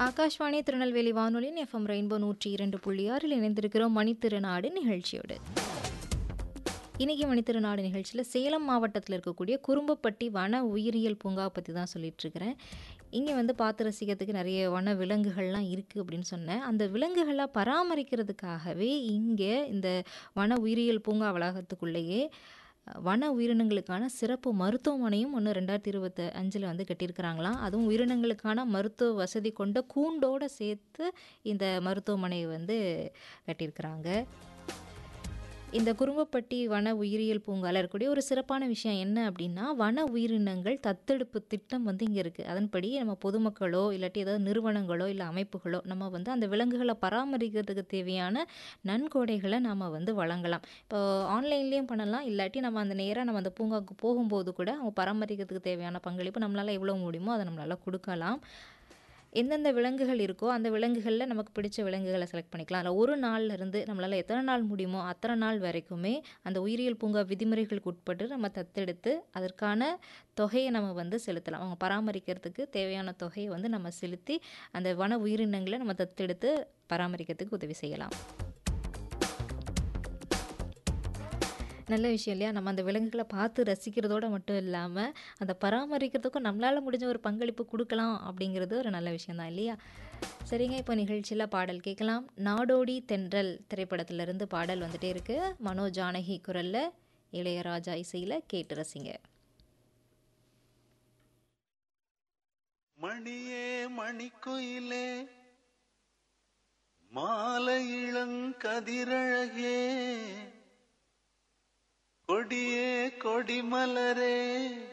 ஆகாஷ்வாணி திருநெல்வேலி வானொலியின் FM rainbow நூற்றி இரண்டு புள்ளி ஆறில் இணைந்திருக்கிறோம் மணித்திருநாடு நிகழ்ச்சியோடு இன்னைக்கு மணித்திருநாடு நிகழ்ச்சியில் சேலம் மாவட்டத்தில் இருக்கக்கூடிய குறும்பப்பட்டி வன உயிரியல் பூங்கா பற்றி தான் சொல்லிட்டு இருக்கிறேன் இங்கே வந்து பார்த்து ரசிக்கிறதுக்கு நிறைய வன விலங்குகள்லாம் இருக்குது அப்படின்னு சொன்னேன் அந்த விலங்குகளை பராமரிக்கிறதுக்காகவே இங்கே இந்த வன உயிரியல் பூங்கா வளாகத்துக்குள்ளேயே வன உயிரினங்களுக்கான சிறப்பு மருத்துவமனையும் ஒன்று ரெண்டாயிரத்தி இருபத்தி அஞ்சில் வந்து கட்டியிருக்கிறாங்களாம் அதுவும் உயிரினங்களுக்கான மருத்துவ வசதி கொண்ட கூண்டோடு சேர்த்து இந்த மருத்துவமனையை வந்து கட்டியிருக்கிறாங்க இந்த குறும்பப்பட்டி வன உயிரியல் பூங்காவில் இருக்கக்கூடிய ஒரு சிறப்பான விஷயம் என்ன அப்படின்னா வன உயிரினங்கள் தத்தெடுப்பு திட்டம் வந்து இங்கே இருக்குது அதன்படி நம்ம பொதுமக்களோ இல்லாட்டி ஏதாவது நிறுவனங்களோ இல்லை அமைப்புகளோ நம்ம வந்து அந்த விலங்குகளை பராமரிக்கிறதுக்கு தேவையான நன்கொடைகளை நம்ம வந்து வழங்கலாம் இப்போ ஆன்லைன்லேயும் பண்ணலாம் இல்லாட்டி நம்ம அந்த நேராக நம்ம அந்த பூங்காவுக்கு போகும்போது கூட அவங்க பராமரிக்கிறதுக்கு தேவையான பங்களிப்பு நம்மளால் எவ்வளோ முடியுமோ அதை நம்மளால் கொடுக்கலாம் எந்தெந்த விலங்குகள் இருக்கோ அந்த விலங்குகளில் நமக்கு பிடிச்ச விலங்குகளை செலக்ட் பண்ணிக்கலாம் அதில் ஒரு நாள்ல இருந்து நம்மளால் எத்தனை நாள் முடியுமோ அத்தனை நாள் வரைக்குமே அந்த உயிரியல் பூங்கா விதிமுறைகளுக்கு உட்பட்டு நம்ம தத்தெடுத்து அதற்கான தொகையை நம்ம வந்து செலுத்தலாம் அவங்க பராமரிக்கிறதுக்கு தேவையான தொகையை வந்து நம்ம செலுத்தி அந்த வன உயிரினங்களை நம்ம தத்தெடுத்து பராமரிக்கிறதுக்கு உதவி செய்யலாம் நல்ல விஷயம் இல்லையா நம்ம அந்த விலங்குகளை பார்த்து ரசிக்கிறதோட மட்டும் இல்லாமல் அந்த பராமரிக்கிறதுக்கும் நம்மளால் முடிஞ்ச ஒரு பங்களிப்பு கொடுக்கலாம் அப்படிங்கிறது ஒரு நல்ல விஷயம்தான் இல்லையா சரிங்க இப்போ நிகழ்ச்சியில் பாடல் கேட்கலாம் நாடோடி தென்றல் திரைப்படத்திலிருந்து பாடல் வந்துட்டே இருக்கு மனோ ஜானகி குரலில் இளையராஜா இசையில் கேட்டு ரசிங்க மணியே மணிக்குயிலே மாலை இளங்கதிரழகே கொடியே கொடிமலரே